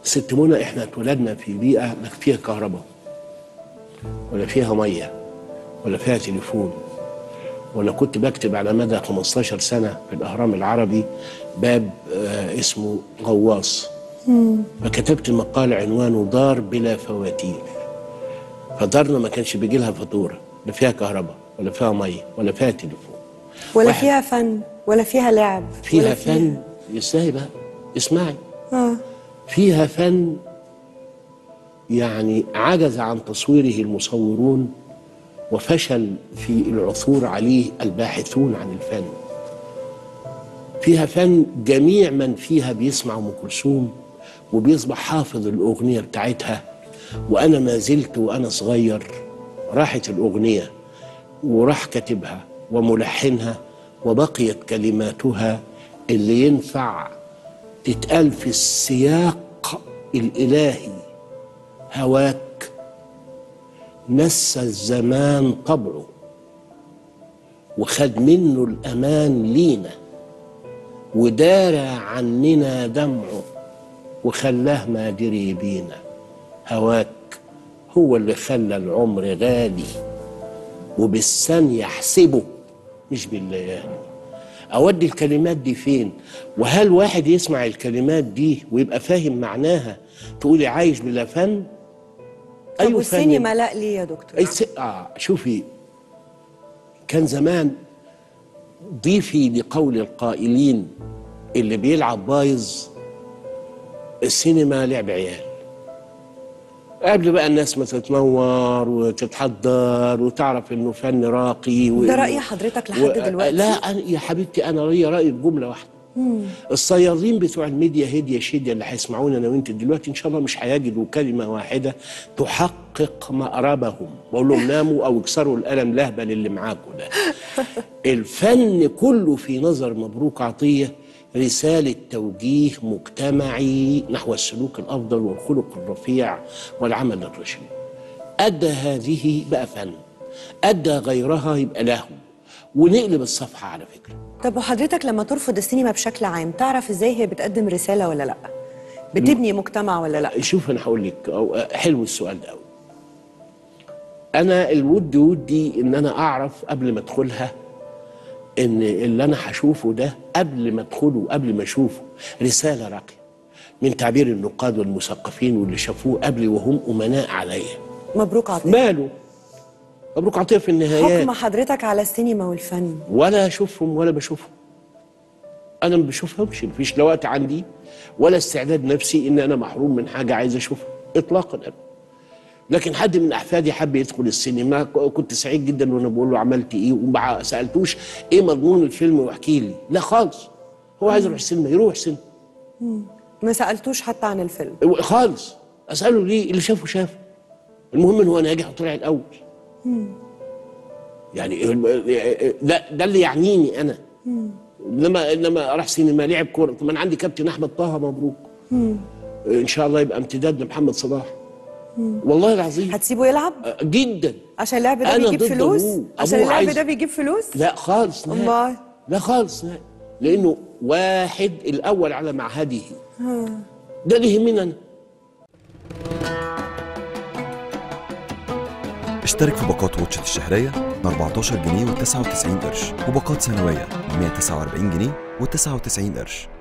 ست منى احنا اتولدنا في بيئه لا فيها كهرباء ولا فيها ميه ولا فيها تليفون وانا كنت بكتب على مدى 15 سنه في الاهرام العربي باب آه اسمه غواص فكتبت مقال عنوانه دار بلا فواتير فدارنا ما كانش بيجي لها فاتوره لا فيها كهرباء ولا فيها ميه ولا فيها تليفون ولا واحد. فيها فن ولا فيها لعب فيها ولا فن ازاي بقى اسمعي آه. فيها فن يعني عجز عن تصويره المصورون وفشل في العثور عليه الباحثون عن الفن فيها فن جميع من فيها بيسمع ام كلثوم وبيصبح حافظ الاغنيه بتاعتها وانا ما زلت وانا صغير راحت الاغنيه وراح كاتبها وملحنها وبقيت كلماتها اللي ينفع تتقال في السياق الالهي هواك نسى الزمان طبعه وخد منه الامان لينا ودار عننا دمعه وخلاه ما دري بينا هواك هو اللي خلى العمر غالي وبالثانية يحسبه مش بالليالي أودي الكلمات دي فين وهل واحد يسمع الكلمات دي ويبقى فاهم معناها تقولي عايش بلا فن طب فن والسينما لا ليه يا دكتور أي س... آه شوفي كان زمان ضيفي لقول القائلين اللي بيلعب بايظ السينما لعب عيال قبل بقى الناس ما تتنور وتتحضر وتعرف انه فن راقي و... ده رأي حضرتك لحد دلوقتي؟ لا أنا يا حبيبتي انا ليا راي بجمله واحده الصيادين بتوع الميديا هديه شدية اللي هيسمعونا انا وانت دلوقتي ان شاء الله مش هيجدوا كلمه واحده تحقق مأربهم بقول لهم ناموا او اكسروا القلم لهبل اللي معاكم ده الفن كله في نظر مبروك عطيه رسالة توجيه مجتمعي نحو السلوك الأفضل والخلق الرفيع والعمل الرشيد أدى هذه بقى فن أدى غيرها يبقى له ونقلب الصفحة على فكرة طب وحضرتك لما ترفض السينما بشكل عام تعرف ازاي هي بتقدم رسالة ولا لا بتبني مجتمع ولا لا شوف أنا هقول لك أو حلو السؤال ده أوي أنا الود ودي إن أنا أعرف قبل ما أدخلها ان اللي انا هشوفه ده قبل ما ادخله قبل ما اشوفه رساله راقيه من تعبير النقاد والمثقفين واللي شافوه قبلي وهم امناء عليا مبروك عطية ماله مبروك عطيه في النهايات حكم حضرتك على السينما والفن ولا اشوفهم ولا بشوفهم انا ما بشوفهمش مفيش لا وقت عندي ولا استعداد نفسي ان انا محروم من حاجه عايز اشوفها اطلاقا أبدا. لكن حد من احفادي حب يدخل السينما كنت سعيد جدا وانا بقول له عملت ايه وما سالتوش ايه مضمون الفيلم واحكي لي لا خالص هو عايز يروح السينما يروح السينما ما سألتوش حتى عن الفيلم خالص اساله ليه اللي شافه شافه المهم ان هو ناجح وطلع الاول يعني ده ده اللي يعنيني انا انما انما راح سينما لعب كوره طب انا عندي كابتن احمد طه مبروك ان شاء الله يبقى امتداد لمحمد صلاح والله العظيم هتسيبه يلعب جدا عشان اللعب ده أنا بيجيب ضد فلوس أبوه. عشان أبوه اللعب عايز- ده بيجيب فلوس لا خالص نهائي أمال؟ لا خالص نهائي لانه واحد الاول على معهده ده اللي يهمني انا اشترك في باقات واتشت الشهرية ب 14 جنيه و99 قرش وباقات سنوية ب 149 جنيه و99 قرش